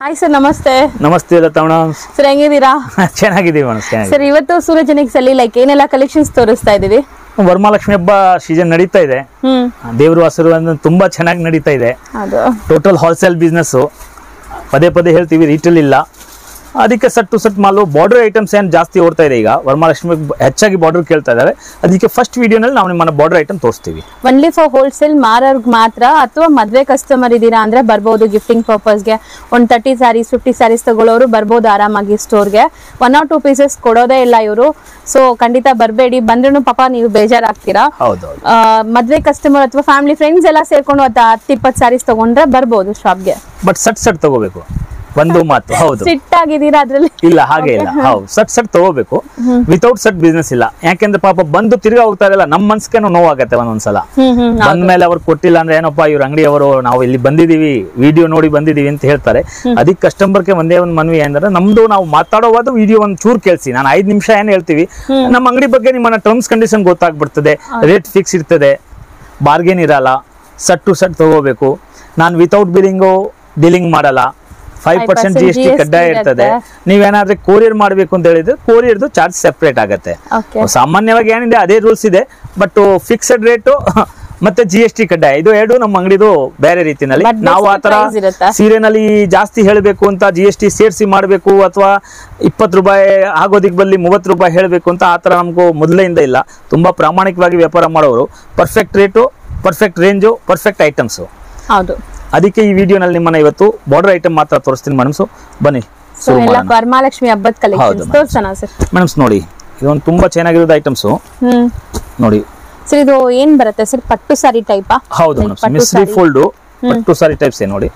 Hi sir ನಮಸ್ತೆ ನಮಸ್ತೆ ಲತವಣ sir ಹೆಂಗಿದ್ದೀರಾ ಚೆನ್ನಾಗಿದ್ದೀವಿ ಮೇಡಮ್ ಚೆನ್ನಾಗಿದೆ ಸರ್ ಇವತ್ತು ಸೂರಜನಿಕ್ಸ್ ಅಲ್ಲಿ ಲೈಕ್ ಏನೆಲ್ಲ ಕಲೆಕ್ಷನ್ಸ್ ತೋರಿಸ್ತಾ ಇದೀವಿ ವರಮಹಾಲಕ್ಷ್ಮಿ ಹಬ್ಬ ಸೀಸನ್ ನಡೀತಾ ಇದೆ ಹ್ಮ್ ದೇವ್ರ ಹಸಿರು ಅಂದ್ರೆ ತುಂಬಾ ಚೆನ್ನಾಗಿ ನಡೀತಾ ಇದೆ ಅದು ಟೋಟಲ್ ಹೋಲ್ಸೇಲ್ ಬಿಸ್ನೆಸ್ಸು ಪದೇ ಪದೇ ಹೇಳ್ತೀವಿ ರೀಟೇಲ್ ಇಲ್ಲ ಅದಕ್ಕೆ ಸಟ್ ಟು ಸಟ್ ಮಾಲು ಬಾರ್ಡರ್ ಐಟಮ್ಸ್ ಏನು ಜಾಸ್ತಿ ಓಡ್ತಾ ಇದೆ ಈಗ ವರಮಹಾಲಕ್ಷ್ಮಿ ಹೆಚ್ಚಾಗಿ ಬಾರ್ಡರ್ ಕೇಳ್ತಾ ಇದ್ದಾರೆ ಅದಕ್ಕೆ ಫಸ್ಟ್ ವಿಡಿಯೋನಲ್ಲಿ ನಾವು ನಿಮ್ಮನ್ನ ಬಾರ್ಡರ್ ಐಟಮ್ ತೋರಿಸ್ತೀವಿ ಒನ್ಲಿ ಫಾರ್ ಹೋಲ್ಸೇಲ್ ಮಾರೋರ್ಗ್ ಮಾತ್ರ ಅಥವಾ ಮದ್ವೆ ಕಸ್ಟಮರ್ ಇದ್ದೀರಾ ಅಂದ್ರೆ ಬರ್ಬೋದು ಗಿಫ್ಟಿಂಗ್ ಪರ್ಪಸ್ಗೆ ಒಂದು ತರ್ಟಿ ಸ್ಯಾರೀಸ್ ಫಿಫ್ಟಿ ಸ್ಯಾರೀಸ್ ತಗೊಳ್ಳೋರು ಬರ್ಬೋದು ಆರಾಮಾಗಿ ಸ್ಟೋರ್ಗೆ ಒನ್ ಆರ್ ಟೂ ಪೀಸಸ್ ಕೊಡೋದೇ ಇಲ್ಲ ಇವರು ಸೊ ಖಂಡಿತ ಬರಬೇಡಿ ಬಂದ್ರೂ ಪಾಪ ನೀವು ಬೇಜಾರಾಗ್ತೀರಾ ಹೌದೌದು ಆ, ಮದ್ವೆ ಕಸ್ಟಮರ್ ಅಥವಾ ಫ್ಯಾಮಿಲಿ ಫ್ರೆಂಡ್ಸ್ ಎಲ್ಲ ಸೇರ್ಕೊಂಡು ಅಥವಾ ಹತ್ತು ಇಪ್ಪತ್ತು ಸ್ಯಾರೀಸ್ ತಗೊಂಡ್ರೆ ಬರ್ಬೋದು ಶಾಪ್ಗೆ ಬಟ್ ಸಟ್ ಸಟ್ ತಗೋಬೇಕು ಒಂದು ಮಾತು ಹೌದು ಸಿಟ್ ಆಗಿದ್ದೀರಾ ಅದ್ರಲ್ಲಿ ಇಲ್ಲ ಹಾಗೆ ಇಲ್ಲ ಹೌದು ಸಟ್ ಸಟ್ ತಗೋಬೇಕು ವಿತೌಟ್ ಸಟ್ ಬಿಸ್ನೆಸ್ ಇಲ್ಲ ಯಾಕೆಂದ್ರೆ ಪಾಪ ಬಂದು ತಿರ್ಗಾ ಹೋಗ್ತಾ ಇರಲ್ಲ ನಮ್ಮ ಮನ್ಸ್ಗೇನು ನೋವಾಗತ್ತೆ ಒಂದೊಂದ್ಸಲ ಹ್ಮ್ ಹ್ಮ್ ಬಂದ್ಮೇಲೆ ಅವ್ರು ಕೊಟ್ಟಿಲ್ಲ ಅಂದ್ರೆ ಏನಪ್ಪಾ ಇವ್ರ ಅಂಗಡಿಯವರು ನಾವು ಇಲ್ಲಿ ಬಂದಿದೀವಿ ವಿಡಿಯೋ ನೋಡಿ ಬಂದಿದೀವಿ ಅಂತ ಹೇಳ್ತಾರೆ ಅದಕ್ಕೆ ಕಸ್ಟಮರ್ಗೆ ಒಂದೇ ಒಂದು ಮನವಿ ಅಂದ್ರೆ ನಮ್ದು ನಾವು ಮಾತಾಡೋವಾದ ವಿಡಿಯೋ ಒಂದು ಚೂರ್ ಕೇಳಿಸಿ ನಾನು ಐದು ನಿಮಿಷ ಏನ್ ಹೇಳ್ತೀವಿ ನಮ್ಮ ಅಂಗಡಿ ಬಗ್ಗೆ ನಿಮ್ಮನ್ನ ಟರ್ಮ್ಸ್ ಕಂಡೀಷನ್ ಗೊತ್ತಾಗ್ಬಿಡ್ತದೆ ರೇಟ್ ಫಿಕ್ಸ್ ಇರ್ತದೆ ಬಾರ್ಗೇನ್ ಇರಲ್ಲ ಸಟ್ ಟು ಸಟ್ ತಗೋಬೇಕು ನಾನು ವಿತೌಟ್ ಬಿಲ್ಲಿಂಗು ಡೀಲಿಂಗ್ ಮಾಡಲ್ಲ five percent G S T 5% ಕಡ್ಡಾಯ ಇರ್ತದೆ ನೀವೇನಾದ್ರೂ ಕೊರಿಯರ್ ಮಾಡ್ಬೇಕು ಅಂತ ಹೇಳಿದ್ರೆ ಕೊರಿಯರ್ದು ಚಾರ್ಜ್ ಸೆಪರೇಟ್ ಆಗತ್ತೆ ಓಕೆ ಸಾಮಾನ್ಯವಾಗಿ ಏನಿದೆ ಅದೇ ರೂಲ್ಸ್ ಇದೆ ಬಟ್ ಫಿಕ್ಸ್ಡ್ ರೇಟು ಮತ್ತೆ ಜಿ ಎಸ್ ಟಿ ಕಡ್ಡಾಯ ಇದು ಎರಡು ನಮ್ಮ ಅಂಗಡಿದು ಬೇರೆ ರೀತಿನಲ್ಲಿ But ನಾವು basic ಆತರ price ಇರುತ್ತಾ? ಸೀರೆನಲ್ಲಿ ಜಾಸ್ತಿ ಹೇಳಬೇಕು ಅಂತ ಜಿ ಎಸ್ ಟಿ ಸೇರಿಸಿ ಮಾಡಬೇಕು ಅಥವಾ ಇಪ್ಪತ್ತು ರೂಪಾಯಿ ಆಗೋದಿಕ್ ಬಲ್ಲಿ ಮೂವತ್ತು ರೂಪಾಯಿ ಹೇಳಬೇಕು ಅಂತ ಆ ಥರ ನಮಗೂ ಮೊದಲಿಂದ ಇಲ್ಲ ತುಂಬಾ ಪ್ರಾಮಾಣಿಕವಾಗಿ ವ್ಯಾಪಾರ ಮಾಡೋರು perfect rate perfect range perfect items ಹೌದು ಅದಕ್ಕೆ ಈ ವಿಡಿಯೋನಲ್ಲಿ ನಿಮ್ಮನ್ನ ಇವತ್ತು ಬಾರ್ಡರ್ ಐಟಮ್ ಮಾತ್ರ ತೋರಿಸ್ತೀನಿ ಮೇಡಮ್ಸು ಬನ್ನಿ ಸೊ ಶುರು ಎಲ್ಲ ಮಾಡೋಣ ವರಮಹಾಲಕ್ಷ್ಮಿ ಹಬ್ಬದ ಹೌದು, ಕಲೆಕ್ಷನ್ಸ್ ma'am. ತೋರ್ಸೋಣ ಸರ್ ಮೇಡಮ್ಸ್ ನೋಡಿ ಇದೊಂದು ತುಂಬಾ ಚೆನ್ನಾಗಿರೋದು ಐಟಮ್ಸು ಹ್ಮ್ ನೋಡಿ ಸರ್ ಇದು ಏನ್ ಬರುತ್ತೆ ಸರ್ ಪಟ್ಟು ಸಾರಿ ಟೈಪಾ ಹೌದು Like ಮೇಡಮ್ ಪಟ್ಟು ಮಿಸ್ರಿ saree. ಫೋಲ್ಡು ಪಟ್ಟು ಸಾರಿ ಟೈಪ್ಸ್ ಏ ನೋಡಿ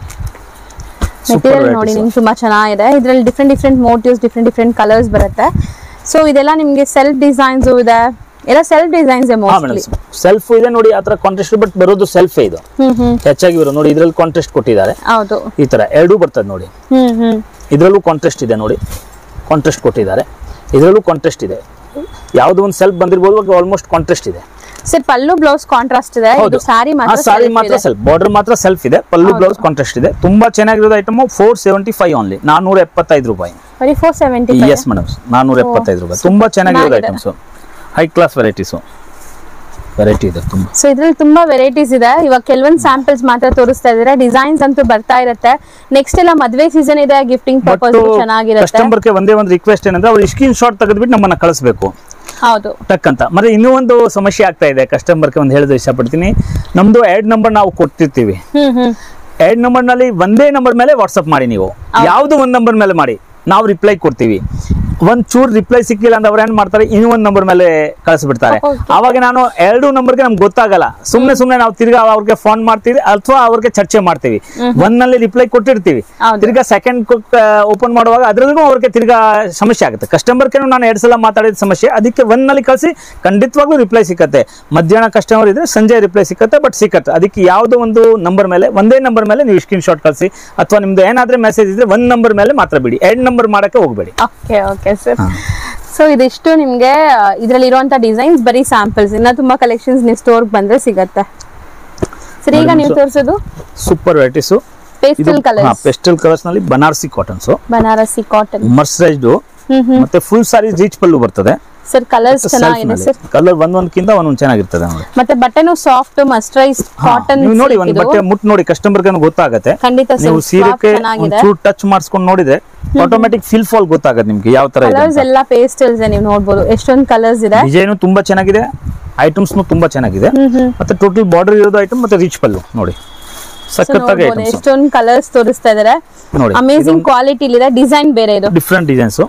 ಸೂಪರ್ ಮೆಟೀರಿಯಲ್ ನೋಡಿ ನಿಮ್ಗೆ ತುಂಬಾ ಚೆನ್ನಾಗಿದೆ ಇದ್ರಲ್ಲಿ different different motifs different different colours ಬರುತ್ತೆ ಸೊ ಇದೆಲ್ಲ ನಿಮ್ಗೆ ಸೆಲ್ಫ್ ಡಿಸೈನ್ಸ್ ಇದೆ ಎಲ್ಲ ಸೆಲ್ಫ್ ಡಿಸೈನ್ಸ್ ಹಾ ಮೋಸ್ಟ್ಲಿ ಮೇಡಮ್ ಸೆಲ್ಫ್ ಇದೆ ನೋಡಿ ಆ ತರ ಕಾಂಟ್ರಾಸ್ಟ್ ಬಟ್ ಬರೋದು ಸೆಲ್ಫ್ ಇದು ಹ್ಮ್ ಹ್ಮ್ ಹೆಚ್ಚಾಗಿ ಇವರು ನೋಡಿ ಇದ್ರಲ್ಲಿ ಕಾಂಟ್ರಾಸ್ಟ್ ಕೊಟ್ಟಿದ್ದಾರೆ ಹೌದು ಈ ತರ ಎರಡೂ ಬರ್ತದೆ ನೋಡಿ ಹ್ಮ್ ಹ್ಮ್ ಇದರಲ್ಲೂ ಕಾಂಟ್ರಾಸ್ಟ್ ಇದೆ ನೋಡಿ ಕಾಂಟ್ರಾಸ್ಟ್ ಕೊಟ್ಟಿದ್ದಾರೆ ಇದರಲ್ಲೂ ಕಾಂಟ್ರಾಸ್ಟ್ ಇದೆ ಯಾವ್ದು ಒಂದು ಸೆಲ್ಫ್ ಬಂದಿರ್ಬೋದು ಆಲ್ಮೋಸ್ಟ್ ಕಾಂಟ್ರಾಸ್ಟ್ ಇದೆ ಸರ್ ಪಲ್ಲು ಬ್ಲೌಸ್ ಕಾಂಟ್ರಾಸ್ಟ್ ಇದೆ ಇದು ಸಾರಿ ಮಾತ್ರ ಸಾರಿ self ಮಾತ್ರ ಇದೆ. ಸೆಲ್ಫ್ ಬಾರ್ಡರ್ ಮಾತ್ರ ಸೆಲ್ಫ್ ಇದೆ ಪಲ್ಲು ಬ್ಲೌಸ್ ಕಾಂಟ್ರಾಸ್ಟ್ ಇದೆ ತುಂಬಾ ಚೆನ್ನಾಗಿರೋದು item four seventy five only ನಾನೂರ ಎಪ್ಪತ್ತೈದು ರೂಪಾಯಿ ಬರೀ ಫೋರ್ ಸೆವೆಂಟಿ ಎಸ್ ಮೇಡಮ್ ನಾನೂರ ಎಪ್ಪತ್ತೈದು ರೂಪಾಯಿ ತುಂಬಾ ಚೆನ್ನಾಗಿರೋದು ಚೆನ್ನಾಗಿದೆ. Items high class varieties variety ಇದೆ ತುಂಬಾ ಸೊ ಇದ್ರಲ್ಲಿ ತುಂಬಾ ವೆರೈಟೀಸ್ ಇದೆ ಇವಾಗ ಕೆಲವೊಂದು ಸ್ಯಾಂಪಲ್ಸ್ ಮಾತ್ರ ತೋರಿಸ್ತಾ ಇದ್ದಾರೆ ಡಿಸೈನ್ಸ್ ಅಂತೂ ಬರ್ತಾ ಇರುತ್ತೆ ನೆಕ್ಸ್ಟ್ ಎಲ್ಲ ಮದ್ವೆ ಸೀಸನ್ ಇದೆ ಗಿಫ್ಟಿಂಗ್ ಪರ್ಪಸ್ ಚೆನ್ನಾಗಿರುತ್ತೆ ಕಸ್ಟಮರ್ಗೆ ಒಂದೇ ಒಂದು ರಿಕ್ವೆಸ್ಟ್ ಏನಂದ್ರೆ ಅವ್ರು ಸ್ಕ್ರೀನ್ ಶಾಟ್ ತೆಗೆದ್ಬಿಟ್ಟು ನಮ್ಮನ್ನ ಕಳಿಸ್ಬೇಕು ಹೌದು ಟಕ್ ಅಂತ ಮತ್ತೆ ಇನ್ನೂ ಒಂದು ಸಮಸ್ಯೆ ಆಗ್ತಾ ಇದೆ ಕಸ್ಟಮರ್ಗೆ ಒಂದು ಹೇಳೋದು ಇಷ್ಟಪಡ್ತೀನಿ ನಮ್ದು ಎರಡ್ ನಂಬರ್ ನಾವು ಕೊಟ್ಟಿರ್ತೀವಿ ಹ್ಮ್ ಹ್ಮ್ ಎರಡ್ ನಂಬರ್ ನಲ್ಲಿ ಒಂದೇ ನಂಬರ್ ಮೇಲೆ ವಾಟ್ಸ್ಆಪ್ ಮಾಡಿ ನೀವು ಯಾವ್ದು ಒಂದ್ ನಂಬರ್ ಮೇಲೆ ಮಾಡಿ ನಾವು ರಿಪ್ಲೈ ಕೊಡ್ತೀವಿ ಒಂದ್ ಚೂರ್ ರಿಪ್ಲೈ ಸಿಕ್ಕಿಲ್ಲ ಅಂದ್ರೆ ಅವ್ರು ಏನ್ ಮಾಡ್ತಾರೆ ಇನ್ನೂ ಒಂದ್ ನಂಬರ್ ಮೇಲೆ ಕಳಿಸ್ಬಿಡ್ತಾರೆ Okay. ಅವಾಗ ನಾನು ಎರಡು ನಂಬರ್ಗೆ ನಮ್ಗೆ ಗೊತ್ತಾಗಲ್ಲ ಸುಮ್ನೆ ಸುಮ್ನೆ ನಾವು ತಿರ್ಗಾ ಅವ್ರಿಗೆ ಫೋನ್ ಮಾಡ್ತೀವಿ ಅಥವಾ ಅವ್ರಿಗೆ ಚರ್ಚೆ ಮಾಡ್ತೀವಿ ಒಂದ್ನಲ್ಲಿ ರಿಪ್ಲೈ ಕೊಟ್ಟಿರ್ತೀವಿ ಹೌದು. ತಿರ್ಗಾ ಸೆಕೆಂಡ್ ಓಪನ್ ಮಾಡುವಾಗ ಅದ್ರಲ್ಲೂ ಅವ್ರಿಗೆ ತಿರ್ಗಾ ಸಮಸ್ಯೆ ಆಗುತ್ತೆ ಕಸ್ಟಮರ್ಗೆ ನಾನು ಎರಡ್ ಸಲ ಮಾತಾಡಿದ ಸಮಸ್ಯೆ ಅದಕ್ಕೆ ಒಂದ್ನಲ್ಲಿ ಕಳಿಸಿ ಖಂಡಿತವಾಗ್ಲೂ ರಿಪ್ಲೈ ಸಿಕ್ಕತ್ತೆ ಮಧ್ಯಾಹ್ನ ಕಸ್ಟಮರ್ ಇದ್ರೆ ಸಂಜೆ ರಿಪ್ಲೈ ಸಿಕ್ಕತ್ತೆ ಬಟ್ ಸಿಕ್ಕತ್ತೆ ಅದಕ್ಕೆ ಯಾವುದೋ ಒಂದು ನಂಬರ್ ಮೇಲೆ ಒಂದೇ ನಂಬರ್ ಮೇಲೆ ನೀವು ಸ್ಕ್ರೀನ್ ಶಾಟ್ ಕಳಿಸಿ ಅಥವಾ ನಿಮ್ದು ಏನಾದ್ರೆ ಮೆಸೇಜ್ ಇದ್ರೆ ಒಂದ್ ನಂಬರ್ ಮೇಲೆ ಮಾತ್ರ ಬಿಡಿ ಎರಡ್ ನಂಬರ್ ಮಾಡಕ್ಕೆ ಹೋಗ್ಬೇಡಿ ಓಕೆ ಓಕೆ ಸರ್ ಸೊ ಇದಿಷ್ಟು ನಿಮ್ಗೆ ಇದರಲ್ಲಿ ಇರುವಂತ ಡಿಸೈನ್ಸ್ ಬರೀ ಸ್ಯಾಂಪಲ್ಸ್ ಇನ್ನ ತುಂಬಾ ಕಲೆಕ್ಷನ್ಸ್ ನೀವು ಸ್ಟೋರ್ ಬಂದ್ರೆ ಸಿಗತ್ತೆ ಸರ್ ಈಗ ನೀವು ತೋರಿಸೋದು super varieties pastel colours pastel colours ನಲ್ಲಿ Banarasi cottons Banarasi cotton mercerised hmm hmm ಮತ್ತೆ ಫುಲ್ ಸಾರಿ ರೀಚ್ ಪಲ್ಲು ಬರ್ತದೆ ಸರ್ ಕಲರ್ಸ್ ಚೆನ್ನಾಗಿದೆ ಸರ್ ಕಲರ್ ಒಂದೊಂದಕ್ಕಿಂತ ಒಂದೊಂದು ಚೆನ್ನಾಗಿರ್ತದೆ ನೋಡಿ ಮತ್ತೆ ಬಟನು ಸಾಫ್ಟ್ ಮಸ್ಟ್ರೈಸ್ ಹಾ, ಕಾಟನ್ ನೀವು ನೋಡಿ ಒಂದು ಬಟ್ಟೆ ಮುಟ್ ನೋಡಿ ಕಸ್ಟಮರ್ಗೆ ಗೊತ್ತಾಗತ್ತೆ ಖಂಡಿತ ನೀವು ಸರ್ ಸೀರೆಗೆ ಚೆನ್ನಾಗಿದೆ ಒಂಚೂರು ಟಚ್ ಮಾಡಿಸ್ಕೊಂಡು ನೋಡಿದ್ರೆ ಆಟೋಮೆಟಿಕ್ ಫಿಲ್ ಫಾಲ್ ಗೊತ್ತಾಗತ್ತೆ ನಿಮ್ಗೆ ಯಾವ ತರ ಇದೆ ಕಲರ್ಸ್ ಎಲ್ಲ ಪೇಸ್ಟಲ್ಸ್ ನೀವು ನೋಡ್ಬೋದು ಎಷ್ಟೊಂದು ಕಲರ್ಸ್ ಇದೆ ಡಿಸೈನು ತುಂಬಾ ಚೆನ್ನಾಗಿದೆ ಐಟಮ್ಸ್ ತುಂಬಾ ಚೆನ್ನಾಗಿದೆ ಹ್ಮ್ ಹ್ಮ್ ಮತ್ತೆ ಟೋಟಲ್ ಬಾರ್ಡರ್ ಇರೋದು ಐಟಮ್ ಮತ್ತೆ ರಿಚ್ ಪಲ್ಲು ನೋಡಿ So ಸಖತ್ತಾಗಿ ನೋಡ್ಬೋದು ಐಟಮ್ಸ್ ಎಷ್ಟೊಂದು ಕಲರ್ಸ್ ತೋರಿಸ್ತಾ ಇದಾರೆ ನೋಡಿ ಅಮೇಸಿಂಗ್ ಕ್ವಾಲಿಟಿ ಇದೆ ಡಿಸೈನ್ ಬೇರೆ ಇದು ಡಿಫ್ರೆಂಟ್ ಡಿಸೈನ್ಸ್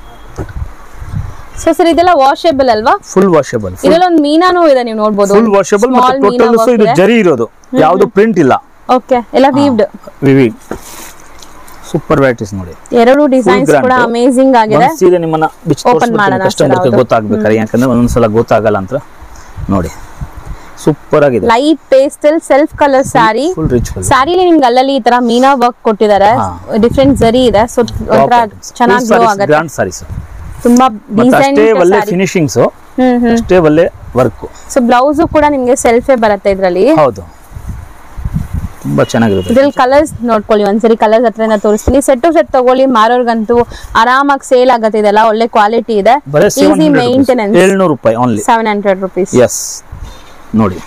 ಸೊ ಸರ್ ಇದೆಲ್ಲ ವಾಷೇಬಲ್ ಅಲ್ವಾ ಫುಲ್ ವಾಷೇಬಲ್ ಇದರಲ್ಲಿ ಒಂದು ಮೀನಾನು ಇದೆ ನೀವು ನೋಡ್ಬೋದು ಫುಲ್ ವಾಷೇಬಲ್ ಮತ್ತೆ ಟೋಟಲ್ ಇದು ಜರಿ ಇರೋದು ಯಾವುದು ಪ್ರಿಂಟ್ ಇಲ್ಲ ಓಕೆ ಎಲ್ಲ ವೀವ್ಡ್ ವಿವಿ ಸೂಪರ್ ವೆರೈಟೀಸ್ ನೋಡಿ ಎರಡು ಡಿಸೈನ್ಸ್ grand. ಕೂಡ ಅಮೇಸಿಂಗ್ ಆಗಿದೆ ಒಂದ್ ಸೀರೆ ನಿಮ್ಮನ್ನ ಬಿಚ್ಚಿ Open ಮಾಡೋಣ sir, ಕಸ್ಟಮರ್ಗೆ ಹೌದು. ಗೊತ್ತಾಗ್ಬೇಕಾರೆ ಯಾಕಂದ್ರೆ ಒಂದೊಂದ್ಸಲ ಗೊತ್ತಾಗಲ್ಲ ಅಂತ ನೋಡಿ ಸೂಪರ್ ಆಗಿದೆ light pastel self colour sari full rich full ಸ್ಯಾರಿಲಿ ನಿಮ್ಗೆ ಅಲ್ಲಲ್ಲಿ ಈ ತರ ಮೀನಾ ವರ್ಕ್ ಕೊಟ್ಟಿದ್ದಾರೆ ಹಾ. ಡಿಫ್ರೆಂಟ್ ಜರಿ ಇದೆ ಸೊ ಒಂಥರ ಚೆನ್ನಾಗಿ ಗ್ಲೋ ಆಗುತ್ತೆ ಗ್ರಾಂಡ್ ಸಾರೀಸ್ ತುಂಬಾ ಮತ್ತೆ ಡಿಸೈನ್ ಅಷ್ಟೇ ಒಳ್ಳೆ ಸ್ಯಾರಿ ಫಿನಿಶಿಂಗ್ಸ್ ಹ್ಮ್ ಹ್ಮ್ ಅಷ್ಟೇ ಒಳ್ಳೆ ವರ್ಕ್ ಸೊ ಬ್ಲೌಸ್ ಕೂಡ ನಿಮ್ಗೆ ಸೆಲ್ಫೇ ಬರುತ್ತೆ ಇದ್ರಲ್ಲಿ ಹೌದು ತುಂಬಾ ಚೆನ್ನಾಗಿರುತ್ತೆ ಇದ್ರಲ್ಲಿ ಕಲರ್ಸ್ ನೋಡ್ಕೊಳ್ಳಿ ಒಂದ್ಸರಿ ಕಲರ್ಸ್ ಹತ್ರದಿಂದ ತೋರಿಸ್ತೀನಿ ಸೆಟ್ ಟು ಸೆಟ್ ತಗೊಳ್ಳಿ ಮಾರೋರ್ಗಂತೂ ಆರಾಮಾಗಿ ಸೇಲ್ ಆಗತ್ತೆ ಇದೆಲ್ಲ ಒಳ್ಳೆ ಕ್ವಾಲಿಟಿ ಇದೆ ಬರೀ ಈಸಿ ಮೇಂಟೆನೆನ್ಸ್ ಏಳ್ನೂರು ರೂಪಾಯಿ only seven hundred rupees yes ನೋಡಿ